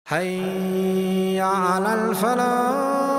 حي على الفلاح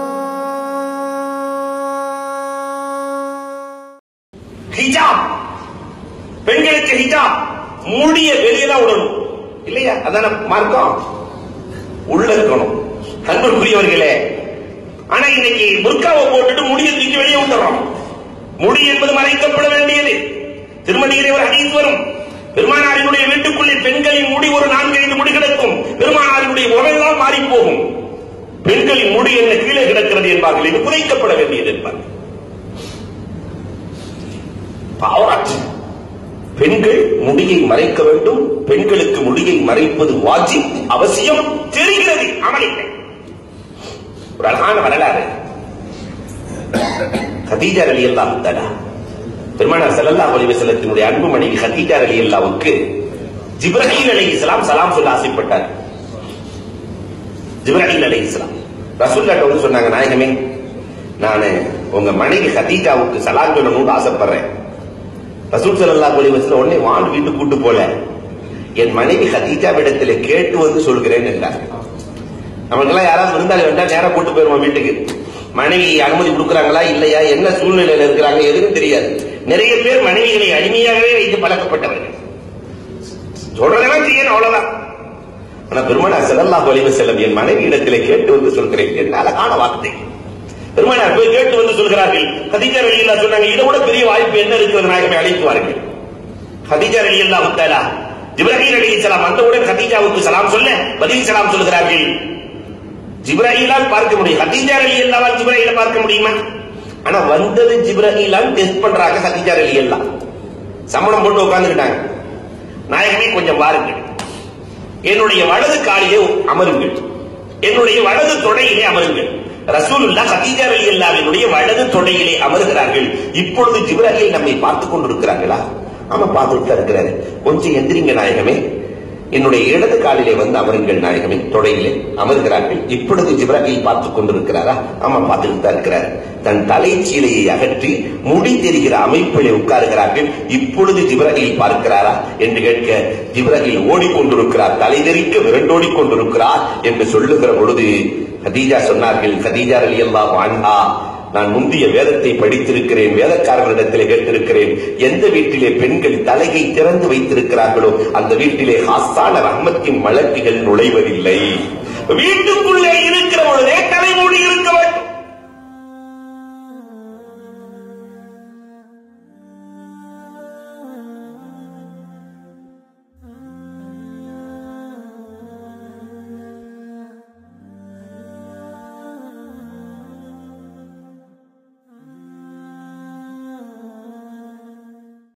ஹிஜாப் பெண்களுக்கு ஹிஜாப் மூடிய வெளியில விடணும் இல்லையா அதான மார்க்கம் உள்ள இருக்கணும் அன்புக்குரியவர்களே ஆனா இன்னைக்கு புர்காவை போட்டுட்டு முடிய தூக்கி வெளியே விட்டுறோம் முடி என்பது மறைக்கப்பட வேண்டியது திருமணியிலே ஒரு ஹதீஸ் வரும் பெருமானாரினுடைய வீட்டுக்குள்ளே பெண்களின் முடி ஒரு நான்கு ஐந்து முடி கிடக்கும் பெருமானாரினுடைய உடலெல்லாம் மாறி போகும் பெண்களின் முடி என்ன கீழே கிடக்கிறது என்பார்கள் இது புதைக்கப்பட வேண்டியது என்பார்கள் பாவராட்சி பெண்கள் முடியை மறைக்க வேண்டும் பெண்களுக்கு முடியை மறைப்பது வாஜி அவசியம் தெரிகிறது அமலில்லை ஒரு அழகான வரலாறு கதீஜா அலி அல்லாஹ் தலா பெருமானார் ஸல்லல்லாஹு அலைஹி வஸல்லத்தினுடைய அன்பு மனைவி கதீஜா அலி அல்லாஹ்வுக்கு ஜிப்ரஹீல் அலைஹிஸ்ஸலாம் சலாம் சொல்ல ஆசைப்பட்டார் ஜிப்ரஹீல் அலைஹிஸ்ஸலாம் ரசூலுல்லாஹ் வந்து சொன்னாங்க நாயகமே நான் உங்க மனைவி கதீஜாவுக்கு சலாம் சொல்லணும்னு ஆசைப்படுறேன் ரசூல் ஸல்லல்லாஹு அலைஹி வஸல்லம் உடனே வாழ் வீட்டு கூட்டு போல என் மனைவி ஹதீஜாவிடத்தில் கேட்டு வந்து சொல்கிறேன் என்றார் நமக்கெல்லாம் யாராவது விருந்தாளி வந்தா நேரா கூட்டு போயிருவோம் வீட்டுக்கு மனைவி அனுமதி கொடுக்கறாங்களா இல்லையா என்ன சூழ்நிலையில இருக்கிறாங்க எதுவும் தெரியாது நிறைய பேர் மனைவிகளை அடிமையாகவே வைத்து பழக்கப்பட்டவர்கள் சொல்றதெல்லாம் செய்யணும் அவ்வளவுதான் ஆனா பெருமானார் ஸல்லல்லாஹு அலைஹி வஸல்லம் என் மனைவி இடத்திலே கேட்டு வந்து சொல்கிறேன் என்ன அழகான வார்த்தை பெருமானார் போய் கேட்டு வந்து சொல்கிறார்கள் கதீஜா ரலியல்லாஹு சொன்னாங்க இதை விட பெரிய வாய்ப்பு என்ன இருக்கிறது நாயகமே அழைத்து வாருங்கள் கதீஜா ரலியல்லாஹு தஆலா ஜிப்ரஹீல் அலைஹிஸ்ஸலாம் வந்தவுடன் கதீஜாவுக்கு சலாம் சொல்ல பதில் சலாம் சொல்கிறார்கள் ஜிப்ரஹீலால் பார்க்க முடியும் கதீஜா ரலியல்லாஹு ஜிப்ரஹீல பார்க்க முடியுமா ஆனா வந்தது ஜிப்ரஹீலால் டெஸ்ட் பண்றாங்க கதீஜா ரலியல்லாஹு சம்மணம் போட்டு உட்கார்ந்துட்டாங்க நாயகமே கொஞ்சம் வாருங்கள் என்னுடைய வலது காலிலே அமருங்கள் என்னுடைய வலது தொடையிலே அமருங்கள் ரசூலுல்லா கதீஜா ரலியல்லாஹுவினுடைய வலது தொடையிலே அமருகிறார்கள் இப்பொழுது ஜிப்ராஹில் நம்மை பார்த்துக் கொண்டிருக்கிறார்களா ஆமா பார்த்துட்டு தான் இருக்கிறாரு கொஞ்சம் எந்திரிங்க நாயகமே என்னுடைய இடது காலிலே வந்து அமருங்கள் நாயகமே தொடையிலே அமர்கிறார்கள் இப்பொழுது ஜிப்ராஹில் பார்த்துக் கொண்டிருக்கிறாரா ஆமா பார்த்துட்டு தான் இருக்கிறார் தன் தலைச்சீலையை அகற்றி முடி தெரிகிற அமைப்பிலே உட்காருகிறார்கள் இப்பொழுது ஜிப்ராஹில் பார்க்கிறாரா என்று கேட்க ஜிப்ராஹில் ஓடிக்கொண்டிருக்கிறார் தலைதெறிக்க விரண்டோடிக் கொண்டிருக்கிறார் என்று சொல்லுகிற பொழுது கதீஜா சொன்னார்கள் கதீஜா அலி அல்லாஹ் அன்ஹா நான் முந்தைய வேதத்தை படித்திருக்கிறேன் வேதக்காரர்களிடத்திலே கேட்டிருக்கிறேன் எந்த வீட்டிலே பெண்கள் தலையை திறந்து வைத்திருக்கிறார்களோ அந்த வீட்டிலே ஹாசான ரஹ்மத்தின் மலக்குகள் நுழைவதில்லை வீட்டுக்குள்ளே இருக்கிற பொழுதே தலைமூடி இருக்க வேண்டும்